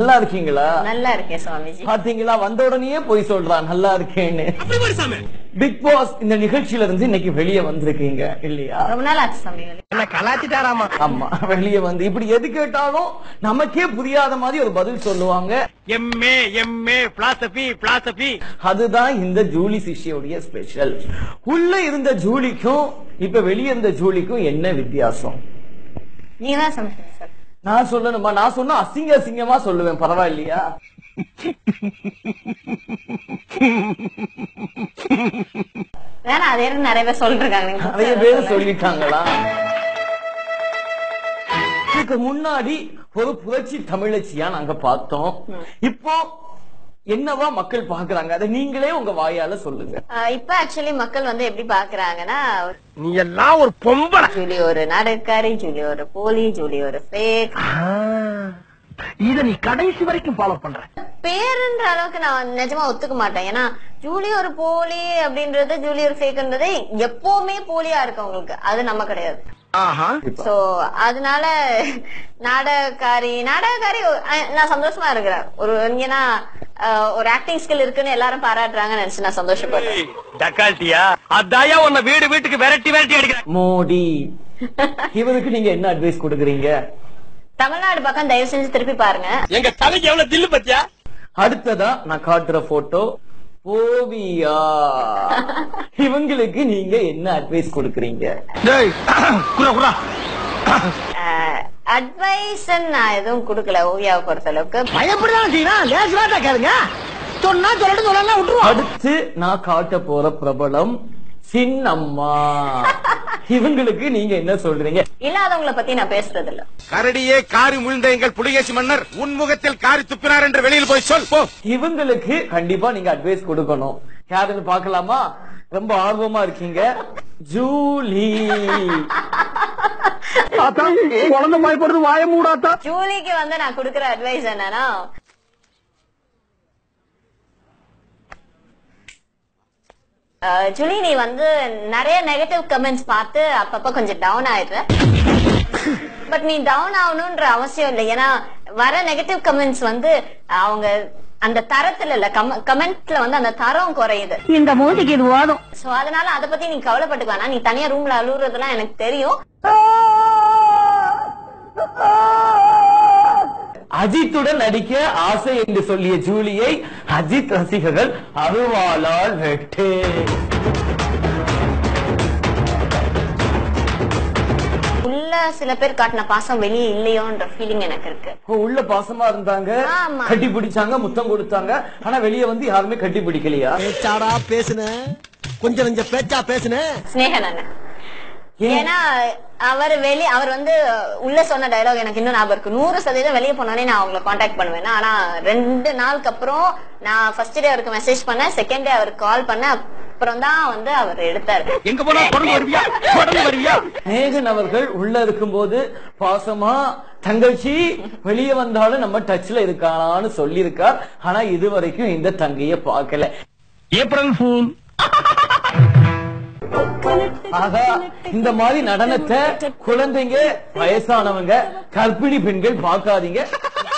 நல்லா இருக்கீங்களா நல்லா இருக்கேன் சுவாமிஜி பாத்தீங்களா வந்த உடனேயே போய் சொல்றான் நல்லா இருக்கேன்னு பிக் பாஸ் இந்த நிகழ்ச்சியில இருந்து இன்னைக்கு வெளியே வந்திருக்கீங்க இல்லையா ரொம்ப நாள் ஆச்சு சாமி என்ன கலாச்சிட்டாராமா ஆமா வெளியே வந்து இப்படி எது கேட்டாலும் நமக்கே புரியாத மாதிரி ஒரு பதில் சொல்லுவாங்க எம்ஏ எம்ஏ பிலாசபி பிலாசபி அதுதான் இந்த ஜூலி சிஷ்யோடைய ஸ்பெஷல் உள்ள இருந்த ஜூலிக்கும் இப்ப வெளியே இருந்த ஜூலிக்கும் என்ன வித்தியாசம் நீங்க தான் சமைச்சீங்க சார் நான் சொல்லணுமா நான் சொன்னா அசிங்க அசிங்கமா சொல்லுவேன் பரவாயில்லையா வேணா அதே நிறைய பேர் சொல்லிருக்காங்க நீங்க நிறைய பேர் சொல்லிட்டாங்களா இதுக்கு முன்னாடி ஒரு புரட்சி தமிழச்சியா நாங்க பார்த்தோம் இப்போ என்னவா மக்கள் பாக்குறாங்க அதை நீங்களே உங்க வாயால சொல்லுங்க ஆஹ் இப்ப ஆக்சுவலி மக்கள் வந்து எப்படி பாக்குறாங்கன்னா நீ எல்லாம் ஒரு பொம்பளை ஜூலி ஒரு நாடகக்காரி ஜூலி ஒரு போலி ஜூலி ஒரு ஃபேக் இத நீ கடைசி வரைக்கும் ஃபாலோ பண்ற பேருன்ற அளவுக்கு நான் நிஜமா ஒத்துக்க மாட்டேன் ஏன்னா ஜூலி ஒரு போலி அப்படின்றது ஜூலி ஒரு ஃபேக்ன்றது எப்பவுமே போலியா இருக்கு உங்களுக்கு அது நம்ம கிடையாது ஆஹா சோ அதனால நாடகக்காரி நாடகக்காரி அஹ், நான் சந்தோஷமா இருக்கிறேன் ஒரு ஏன்னா அஹ், ஒரு ஆக்டிங் ஸ்கில் இருக்குன்னு எல்லாரும் பாராட்டுறாங்கன்னு நினைச்சு நான் சந்தோஷப்படுறேன் டக்கால்ட்டியா அதாயா உன்னை வீடு வீட்டுக்கு விரட்டி விரட்டி அடிக்கிறேன் மோடி இவருக்கு நீங்க என்ன அட்வைஸ் கொடுக்குறீங்க தமிழ்நாடு பக்கம் தயவு செஞ்சு திருப்பி பாருங்க எங்க தலைக்கு எவ்வளவு தில்லு பத்தியா அடுத்ததா நான் காட்டுற போட்டோ ஓவியா இவங்களுக்கு நீங்க என்ன அட்வைஸ் கொடுக்குறீங்க டேய் குரா குரா அட்வைஸ் நான் எதுவும் கொடுக்கல ஓவியாவை பொறுத்த அளவுக்கு பயப்படலாம் செய்யலாம் லேசுவாட்டா கேளுங்க சொன்னா சொல்லட்டும் சொல்லலாம் விட்டுருவோம் அடுத்து நான் காட்ட போற பிரபலம் சின்னம்மா இவங்களுக்கு நீங்க என்ன சொல்றீங்க இல்லாதவங்கள பத்தி நான் பேசுறது இல்ல கரடியே காரி முழுந்த எங்கள் புலிகேசி மன்னர் உன்முகத்தில் காரி துப்பினார் என்று வெளியில் போய் சொல் போ இவங்களுக்கு கண்டிப்பா நீங்க அட்வைஸ் கொடுக்கணும் யாருன்னு பார்க்கலாமா ரொம்ப ஆர்வமா இருக்கீங்க ஜூலி ஆத்தா குழந்தை பயப்படுறது வாய மூடாத்தா ஜூலிக்கு வந்து நான் கொடுக்கிற அட்வைஸ் என்னன்னா அஹ், ஜூலி நீ வந்து நிறைய நெகட்டிவ் கமெண்ட்ஸ் பார்த்து அப்பப்ப கொஞ்சம் டவுன் ஆயிடுற பட் நீ டவுன் ஆகணும்ன்ற அவசியம் இல்லை ஏன்னா வர நெகட்டிவ் கமெண்ட்ஸ் வந்து அவங்க அந்த தரத்துல இல்ல கமெண்ட்ல வந்து அந்த தரம் குறையுது இந்த மூஞ்சிக்கு இது ஓடும் சோ அதனால அத பத்தி நீ கவலைப்பட்டுக்க வேணாம் நீ தனியா ரூம்ல அழுகுறதெல்லாம் எனக்கு தெரியும் அஜித்துடன் நடிக்க ஆசை என்று சொல்லிய ஜூலியை அஜித் ரசிகர்கள் அருவாளால் வெட்டு உள்ள சில பேர் காட்டின பாசம் வெளியே இல்லையோன்ற ஃபீலிங் எனக்கு இருக்கு ஓ, உள்ள பாசமா இருந்தாங்க ஆமா. கட்டி பிடிச்சாங்க முத்தம் கொடுத்தாங்க ஆனா வெளிய வந்து யாருமே கட்டி பிடிக்கலையா பேச்சாடா பேசுன கொஞ்சம் கொஞ்சம் பேச்சா பேசுன ஸ்னேகன் அண்ணன் ஏன்? ஏன்னா அவர் வெளிய அவர் வந்து உள்ள சொன்ன டயலாக் எனக்கு இன்னும் ஞாபகம் இருக்கு நூறு சதவீதம் வெளியே போனோடனே நான் அவங்களை காண்டாக்ட் பண்ணுவேன் ஆனா ரெண்டு நாளுக்கு அப்புறம் நான் ஃபர்ஸ்ட் டே அவருக்கு மெசேஜ் பண்ணேன் செகண்ட் டே அவருக்கு கால் பண்ணேன் அப்புறம் தான் வந்து அவர் எடுத்தாரு எங்க போனா தொடர்ந்து வருவியா தொடர்ந்து வருவியா மேகன் அவர்கள் உள்ள இருக்கும்போது பாசமா தங்கச்சி வெளியே வந்தாலும் நம்ம டச்ல இருக்கானான்னு சொல்லியிருக்கார் ஆனா இதுவரைக்கும் இந்த தங்கைய பார்க்கல ஏப்ரல் ஃபூல் ஆகா இந்த மாதிரி நடனத்தை குழந்தைங்க வயசானவங்க கர்ப்பிணி பெண்கள் பார்க்காதீங்க